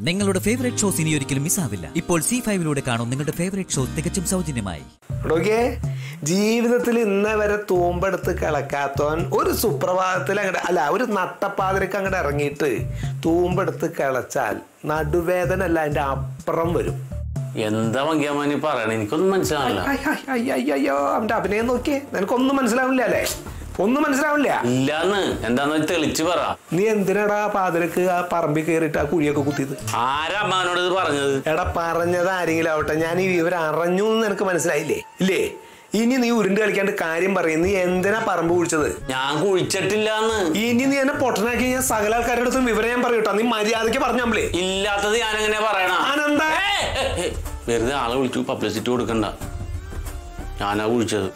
നിങ്ങളുടെ favourite shows ഇനി ഒരിക്കലും മിസ്സാവില്ല ഇപ്പോൾ സി ഫൈവിലൂടെ കാണും നിങ്ങളുടെ ഫേവറേറ്റ് ഷോ തികച്ചും സൗജന്യമായി നോക്കിയേ ജീവിതത്തിൽ ഇന്നേ വരെ തൂമ്പെടുത്ത് കിളക്കാത്തവൻ ഒരു സുപ്രഭാതത്തിൽ അങ്ങോട്ട് അല്ല ഒരു നട്ടപ്പാതിരക്ക് അങ്ങോട്ട് ഇറങ്ങിയിട്ട് തൂമ്പെടുത്ത് കിളച്ചാൽ നടുവേദന അല്ല അതിന്റെ അപ്പുറം വരും എന്താ മങ്കിയമ്മാനി പറയണ എനിക്കൊന്നും മനസ്സിലാവില്ല ഐ, ഐ, ഐ, ഐ, അയ്യോ അവന്റെ അഭിനയം നോക്കിയേ നിനക്കൊന്നും മനസ്സിലാവില്ല അല്ലേ ഒന്നും മനസ്സിലാവില്ല ഇല്ലാന്ന് എന്താന്ന് തെളിച്ച് പറ നീ എന്തിനാടാ ആ പാതിരക്ക് ആ പറമ്പിൽ കയറിയിട്ട് ആ കുഴിയൊക്കെ കുത്തിയത് ആരാ അമ്മാനോട് ഇത് പറഞ്ഞത് എടാ പറഞ്ഞത് ആരെങ്കിലും ആവട്ടെ ഞാൻ ഈ വിവരം അറിഞ്ഞു എന്ന് നിനക്ക് മനസ്സിലായില്ലേ ഇല്ലേ ഇനി നീ ഉരുണ്ട് കളിക്കാണ്ട് കാര്യം പറയും നീ എന്തിനാ പറമ്പ് കുഴിച്ചത് ഞാൻ കുഴിച്ചിട്ടില്ലാന്ന് ഇനി നീ എന്നെ പൊട്ടനാക്കി ഞാൻ സകല ആൾക്കാരുടെ അടുത്തും വിവരം ഞാൻ പറയൂട്ടോ നീ മര്യാദയ്ക്ക് പറഞ്ഞു നമ്മളേ ഇല്ലാത്തത് ഞാൻ എങ്ങനെ പറയണ ആനന്ദ വെറുതെ ആളെ വിളിച്ചു പബ്ലിസിറ്റി കൊടുക്കണ്ട ഞാനാ കുഴിച്ചത്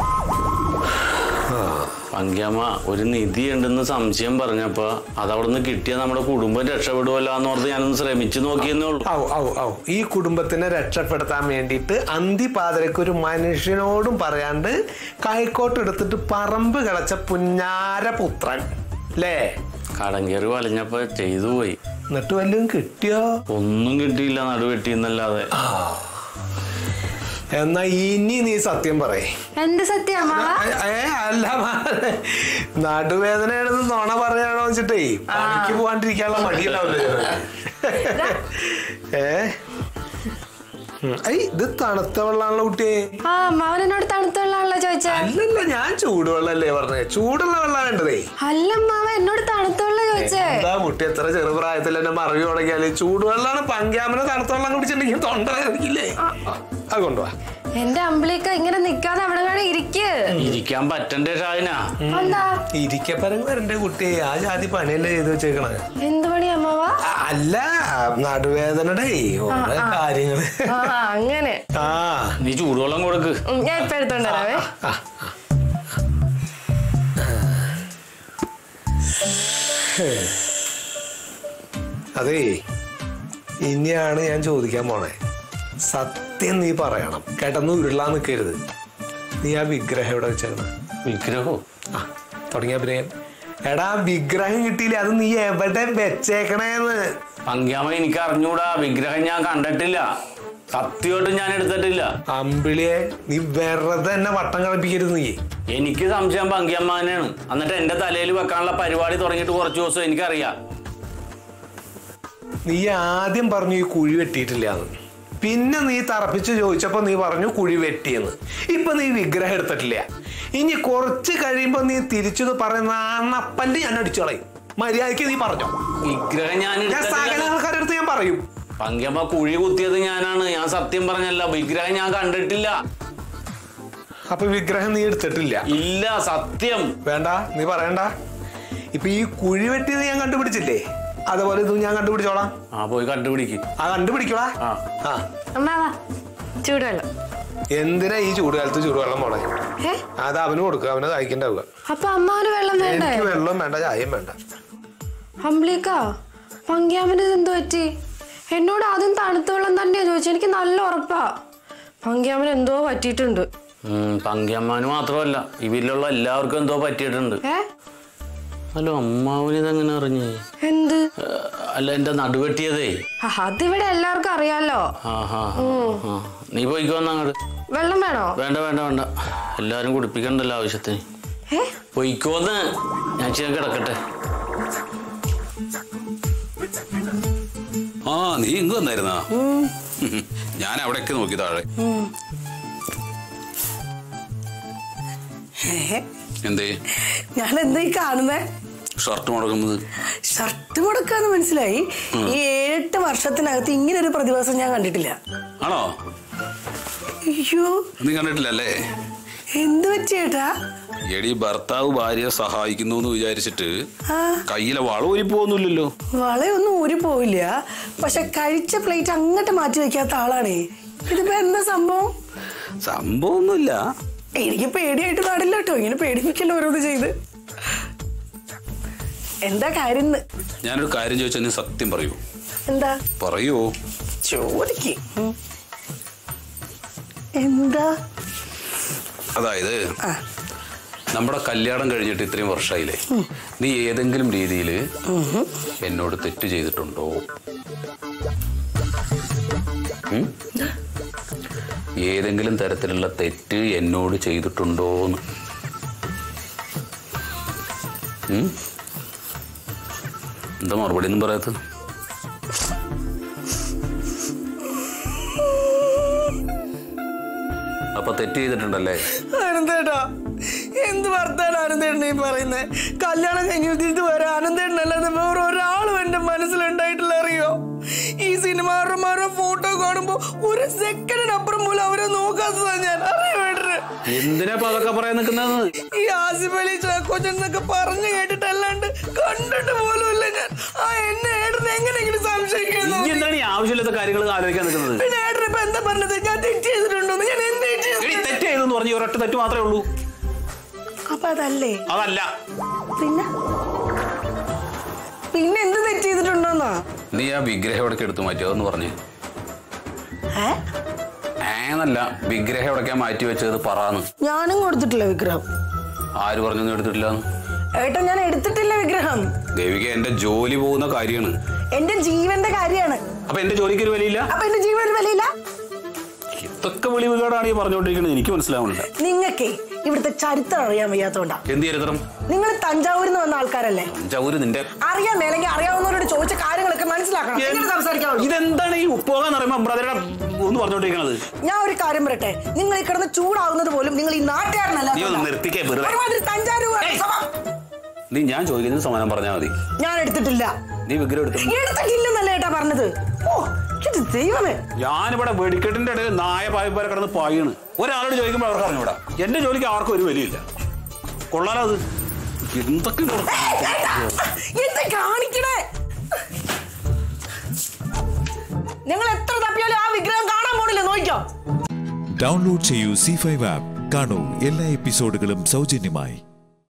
പങ്കിയമ്മ ഒരു നിധി ഉണ്ടെന്ന് സംശയം പറഞ്ഞപ്പോ അതവിടെ നിന്ന് കിട്ടിയ നമ്മുടെ കുടുംബം രക്ഷപ്പെടുമല്ലോ എന്ന് ഓർത്ത് ഞാനൊന്ന് ശ്രമിച്ചു നോക്കിയെന്നേ ഉള്ളൂ ഔ ഔ ഔ ഈ കുടുംബത്തിനെ രക്ഷപ്പെടുത്താൻ വേണ്ടിയിട്ട് അന്തിപാതിരക്ക് ഒരു മനുഷ്യനോടും പറയാണ്ട് കൈക്കോട്ട് എടുത്തിട്ട് പറമ്പ് കിളച്ച പുഞ്ഞാര പുത്രൻ അല്ലേ കടം കയറി വലഞ്ഞപ്പോ ചെയ്തു പോയി എന്നിട്ട് വല്ലതും കിട്ടിയോ ഒന്നും കിട്ടിയില്ല നടുവെട്ടിന്നല്ലാതെ എന്നാ ഇനി നീ സത്യം പറയേ എന്ത് സത്യം അമ്മാവ ഏ അല്ല മോനെ. നടുവേദനയാണെന്ന് നുണ പറയാണോ വെച്ചിട്ടേ പണിക്ക് പോകാണ്ടിരിക്കാനുള്ള മടിയുണ്ടാവില്ല ഏ ഉം. ഐ ഇത് തണുത്ത വെള്ളാണല്ലോ കുട്ടിയെ ആ അമ്മാവൻ എന്നോട് തണുത്ത വെള്ളമാണല്ലോ ചോദിച്ചേ അല്ലല്ല ഞാൻ ചൂടുവെള്ളല്ലേ പറഞ്ഞേ ചൂടുള്ള വെള്ളം വേണ്ടതേ അല്ല അമ്മാവ എന്നോട് തണുത്ത വെള്ളം ചോദിച്ചേ എന്താ കുട്ടി എത്ര ചെറുപ്രായത്തിൽ എന്നെ മറവി തുടങ്ങിയാല് ചൂടുവെള്ളമാണ് പങ്കാമന തണുത്ത വെള്ളം കുടിച്ചിട്ടുണ്ടെങ്കിൽ തൊണ്ട വേദനിക്കില്ലേ അത് കൊണ്ടുപോവാ എന്റെ അമ്പിളിക്ക ഇങ്ങനെ നിക്കാതെ അവിടെ കാണാൻ ഇരിക്ക് ഇരിക്കാൻ പറ്റണ്ടേ ഷായന എന്താ ഇരിക്കപ്പരം വരണ്ടേ കുട്ടി ആ ജാതി പണിയല്ലേ ചെയ്ത് വെച്ചേക്കണേ എന്ത് പണി അമ്മാവ അ- അല്ല നടുവേദനയുടെ ഓരോ കാര്യങ്ങള് ആ അങ്ങനെ ആ നീ ചൂടുവെള്ളം കൊടുക്ക് ഉം, ഞാൻ ഇപ്പൊ എടുത്തോണ്ട് വരാവേ ആ, അതേ ഇനിയാണ് ഞാൻ ചോദിക്കാൻ പോണേ സത്യം നീ പറയണം കിടന്ന് ഉരുളാൻ നിൽക്കരുത് നീ ആ വിഗ്രഹം എവിടെ വെച്ചേക്കണ വിഗ്രഹോ ആ തുടങ്ങിയ അഭിനയം എടാ വിഗ്രഹം കിട്ടിയില്ല അത് നീ എവിടെ വെച്ചേക്കണേന്ന് പങ്കിയാമ്മ എനിക്ക് അറിഞ്ഞൂടാ വിഗ്രഹം ഞാൻ കണ്ടിട്ടില്ല സത്യമായിട്ടും ഞാൻ എടുത്തിട്ടില്ല അമ്പിളിയെ നീ വെറുതെ എന്നെ വട്ടം കളിപ്പിക്കരുത് നീ എനിക്ക് സംശയം പങ്കിയമ്മാനാണ് എന്നിട്ട് എന്റെ തലയിൽ വെക്കാനുള്ള പരിപാടി തുടങ്ങിയിട്ട് കുറച്ച് ദിവസം എനിക്കറിയാം നീ ആദ്യം പറഞ്ഞു ഈ കുഴി വെട്ടിയിട്ടില്ല എന്ന് പിന്നെ നീ തറപ്പിച്ച് ചോദിച്ചപ്പോ നീ പറഞ്ഞു കുഴി വെട്ടിയെന്ന് ഇപ്പൊ നീ വിഗ്രഹം എടുത്തിട്ടില്ല ഇനി കുറച്ച് കഴിയുമ്പോ നീ തിരിച്ചത് പറയുന്ന അണ്ണപ്പല്ല് ഞാൻ അടിച്ചു കളയും മര്യാദയ്ക്ക് നീ പറഞ്ഞോ വിഗ്രഹം ഞാൻ ഞാൻ സകല എടുത്തിട്ടില്ല ആൾക്കാരുടെ അടുത്ത് ഞാൻ പറയും പങ്കിയമ്മ കുഴി കുത്തിയത് ഞാനാണ് ഞാൻ സത്യം പറഞ്ഞല്ല വിഗ്രഹം ഞാൻ കണ്ടിട്ടില്ല അപ്പൊ വിഗ്രഹം നീ എടുത്തിട്ടില്ല ഇല്ല സത്യം വേണ്ട നീ പറയണ്ട ഇപ്പൊ ഈ കുഴി വെട്ടിയത് ഞാൻ കണ്ടുപിടിച്ചില്ലേ അതുപോലെ ഇതും ഞാൻ കണ്ടുപിടിച്ചോളാം ആ പോയി കണ്ടുപിടിക്ക് ആ കണ്ടുപിടിക്കോളാ ആ. ആ അമ്മാവ ചൂടുവെള്ളം എന്തിനാ ഈ ചൂടുകാലത്ത് ചൂടുവെള്ളം പോണേ ഏ അത് അവന് കൊടുക്കുക അവന് കഴിക്കണ്ടാവുക അപ്പൊ അമ്മാവന് വെള്ളം വേണ്ടേ എനിക്ക് വെള്ളവും വേണ്ട ചായയും വേണ്ട അമ്പിളിക്ക പങ്ക്യാമിന് എന്ത് പറ്റി എന്നോട് ആദ്യം തണുത്ത വെള്ളം തന്നെയാ ചോദിച്ചു എനിക്ക് നല്ല ഉറപ്പാ പങ്ക്യാമിന് എന്തോ പറ്റിയിട്ടുണ്ട് ഉം, പങ്കിയമ്മാന് മാത്രമല്ല ഈ വീട്ടിലുള്ള എല്ലാവർക്കും എന്തോ പറ്റിയിട്ടുണ്ട് ഏ ഹലോ അമ്മാവന് ഇതെങ്ങനെ അറിഞ്ഞു എന്ത് അല്ല എന്റെ നടുവെട്ടിയതേ ആ, അതിവിടെ എല്ലാവർക്കും അറിയാലോ ആ ഹാ ആ. നീ പോയിക്കോന്ന് അങ്ങോട്ട് വെള്ളം വേണോ വേണ്ട വേണ്ട വേണ്ട എല്ലാരും കുടിപ്പിക്കണ്ടല്ലോ ആവശ്യത്തിന് ഏ പൊയ്ക്കോന്ന് ഞാൻ ചെയ്യാൻ കിടക്കട്ടെ ആ നീ ഇങ്ങ് വന്നായിരുന്നാ ഞാൻ അവിടെയൊക്കെ നോക്കി താഴെ എന്തേ ഞാൻ എന്താ ഈ കാണുന്നേ ഷർട്ട് മുടക്കുന്നത് ഷർട്ട് കൊടുക്കാന്ന് മനസ്സിലായി ഈ ഏഴെട്ട് വർഷത്തിനകത്ത് ഇങ്ങനെ ഒരു പ്രതിഭാസം ഞാൻ കണ്ടിട്ടില്ല ആണോ അയ്യോ നീ കണ്ടിട്ടില്ലല്ലേ എന്ത് പറ്റിയേട്ടാ എടി ഭർത്താവ് ഭാര്യയെ സഹായിക്കുന്നു എന്ന് വിചാരിച്ചിട്ട് ആ കയ്യിലെ വള ഊരി പോകുന്നില്ലല്ലോ വളയൊന്നും ഊരി പോവില്ല പക്ഷെ കഴിച്ച പ്ലേറ്റ് അങ്ങോട്ട് മാറ്റി വെക്കാത്ത ആളാണേ ഇതിപ്പോ എന്താ സംഭവം സംഭവമൊന്നുമില്ല എനിക്ക് പേടിയായിട്ട് പാടില്ല കേട്ടോ ഇങ്ങനെ പേടിപ്പിക്കല്ലോ ഓരോന്ന് ചെയ്ത് എന്താ കാര്യം ന്ന്? ഞാനൊരു കാര്യം ചോദിച്ചാൽ നീ സത്യം പറയൂ എന്താ പറയൂ ചോദിക്ക് ഉം. എന്താ അതായത് നമ്മുടെ കല്യാണം കഴിഞ്ഞിട്ട് ഇത്രയും വർഷമായില്ലേ നീ ഏതെങ്കിലും രീതിയിൽ എന്നോട് തെറ്റ് ചെയ്തിട്ടുണ്ടോ ഉം? ഏതെങ്കിലും തരത്തിലുള്ള തെറ്റ് എന്നോട് ചെയ്തിട്ടുണ്ടോന്ന് ഉം? എന്താ മറുപടി ഒന്നും പറയാത്തത് അപ്പൊ തെറ്റ് ചെയ്തിട്ടുണ്ടല്ലേ ആനന്ദേട്ടാ എന്ത് വർത്താനം ആനന്ദേട്ടൻ ഈ പറയുന്നത് കല്യാണം കഴിഞ്ഞ് ഇതുവരെ ആനന്ദേട്ടനല്ലാതെ വേറെ ഒരാളും എന്റെ മനസ്സിലുണ്ടായിട്ടില്ല അറിയോ ഈ സിനിമാറുമാരുടെ ഫോട്ടോ കാണുമ്പോ ഒരു സെക്കൻഡിനപ്പുറം പോലും അവരെ നോക്കാത്തതാ ഞാൻ അറിയോ ഏട്ടന് എന്തിനാ ഇപ്പൊ അതൊക്കെ പറയാൻ നിൽക്കുന്നത് ഈ ആസിഫ് അലി ചാക്കോച്ചൻ എന്നൊക്കെ പറഞ്ഞു കേട്ടിട്ടല്ലാണ്ട് കണ്ടിട്ട് പോലുമില്ല ഞാൻ ആ എന്നെ ഏട്ടനെ എങ്ങനെയെങ്കിലും സംശയിക്കുന്നു ഈ എന്താണ് ഈ ആവശ്യമില്ലാത്ത കാര്യങ്ങൾ ആലോചിക്കാൻ നിൽക്കുന്നത് പിന്നെ ഏട്ടൻ ഇപ്പൊ എന്താ പറഞ്ഞത് ഞാൻ തെറ്റ് ചെയ്തിട്ടുണ്ടോ ഞാൻ എന്ത് തെറ്റ് എടി, ചെയ്തു തെറ്റ് ചെയ്തെന്ന് പറഞ്ഞു ഈ ഒരൊറ്റ തെറ്റ് മാത്രമേ ഉള്ളൂ അപ്പൊ അതല്ലേ അതല്ല പിന്നെ പിന്നെ എന്ത് തെറ്റ് ചെയ്തിട്ടുണ്ടോന്നാ നീ ആ വിഗ്രഹം എവിടേക്ക് എടുത്തു മാറ്റിയോ എന്ന് പറഞ്ഞു ഏ ഏന്നല്ല വിഗ്രഹം എവിടേക്കാ മാറ്റി വെച്ചത് പറയാന്ന് ഞാനും കൊടുത്തിട്ടില്ല വിഗ്രഹം ആര് പറഞ്ഞു നീ എടുത്തിട്ടില്ല ഏട്ടാ ഞാൻ എടുത്തിട്ടില്ല വിഗ്രഹം ദേവിക എന്റെ ജോലി പോകുന്ന കാര്യമാണ് എന്റെ ജീവന്റെ കാര്യമാണ് അപ്പൊ എന്റെ ജോലിക്ക് ഒരു വിലയില്ല അപ്പൊ എന്റെ ജീവന് വിലയില്ല ഇതൊക്കെ വെളിവുകേടാണ് ഈ പറഞ്ഞുകൊണ്ടിരിക്കുന്നത് എനിക്ക് മനസ്സിലാവുന്നില്ല നിങ്ങക്കേ ഇവിടുത്തെ ചരിത്രം അറിയാൻ വയ്യാത്തോണ്ടാ എന്ത് ചരിത്രം നിങ്ങൾ തഞ്ചാവൂരിൽ നിന്ന് വന്ന ആൾക്കാരല്ലേ ചൗര് നിന്റെ അറിയാൻ മേലെങ്കിൽ അറിയാവുന്നവരോട് ചോദിച്ച കാര്യങ്ങളൊക്കെ മനസ്സിലാക്കണം എങ്ങനെ സംസാരിക്കാവുള്ളൂ ഇതെന്താണ് ഈ ഉപ്പോകാന്ന് പറയുമ്പോ ബ്രദറെ ഒന്ന് പറഞ്ഞോണ്ടിരിക്കണത് ഞാൻ ഒരു കാര്യം പറയട്ടെ നിങ്ങൾ ഈ കിടന്ന് ചൂടാവുന്നത് പോലും നിങ്ങൾ ഈ നാട്ടുകാരനല്ല നീ ഒന്ന് നിർത്തിക്കേ വെറുതെ ഒരുമാതിരി തഞ്ചാവൂർ ഏയ്. നീ ഞാൻ ചോദിക്കുന്നതിന് സമാനം പറഞ്ഞാൽ മതി ഞാൻ എടുത്തിട്ടില്ല നീ വിഗ്രഹം എടുത്തു എടുത്തിട്ടില്ലെന്നല്ല ഏട്ടാ പറഞ്ഞത് ഓ ഇത് ദൈവമേ ഞാനിവിടെ വെടിക്കെട്ടിന്റെ ഇടയിൽ നായ പായപ്പാരെ കിടന്ന് പായാണ് ഒരാളോട് ചോദിക്കുമ്പോൾ അവർക്ക് അറിഞ്ഞൂടാ എന്റെ ജോലിക്ക് ആർക്കും ഒരു വിലയില്ല കൊള്ളാലോ അത് എന്തൊക്കെ കൊടുക്കും. എന്താ കാണിക്കണേ നിങ്ങൾ എത്ര തപ്പിയാലും ആ വിഗ്രഹം കാണാൻ പോണില്ല നോക്കിക്കോ ഡൗൺലോഡ് ചെയ്യൂ സി ഫൈവ് ആപ്പ് കാണൂ എല്ലാ എപ്പിസോഡുകളും സൗജന്യമായി